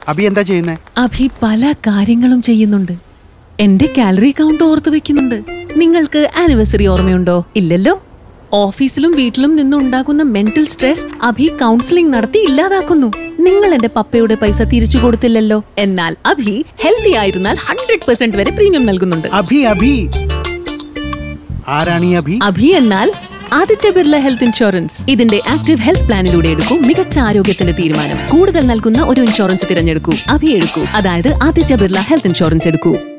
അഭി എന്താ ചെയ്യുന്നേ അഭി പല കാര്യങ്ങളും ചെയ്യുന്നുണ്ട് എന്റെ കാലറി കൗണ്ട് ഓർത്തു വെക്കുന്നുണ്ട് നിങ്ങൾക്ക് ആനിവേഴ്സറി ഓർമ്മയുണ്ടോ ഇല്ലല്ലോ ഓഫീസിലും വീട്ടിലും നിന്നുണ്ടാകുന്ന മെന്റൽ സ്ട്രെസ് അഭി കൗൺസിലിംഗ് നടത്തി ഇല്ലാതാക്കുന്നു നിങ്ങൾ എന്റെ പപ്പയുടെ പൈസ തിരിച്ചു കൊടുത്തില്ലല്ലോ എന്നാൽ അഭി ഹെൽത്തി ആയിരുന്നാൽ ഹൺഡ്രഡ് പെർസെന്റ് വരെ പ്രീമിയം നൽകുന്നുണ്ട് അഭി അഭി ആരാണ് ഈ അഭി അഭി എന്നാൽ ആദിത്യ ബിർള ഹെൽത്ത് ഇൻഷുറൻസ് ഇതിന്റെ ആക്റ്റീവ് ഹെൽത്ത് പ്ലാനിലൂടെ എടുക്കൂ മികച്ച ആരോഗ്യത്തിന്റെ തീരുമാനം കൂടുതൽ നൽകുന്ന ഒരു ഇൻഷുറൻസ് തിരഞ്ഞെടുക്കൂ അഭി എടുക്കൂ അതായത് ആദിത്യ ബിർള ഹെൽത്ത് ഇൻഷുറൻസ് എടുക്കൂ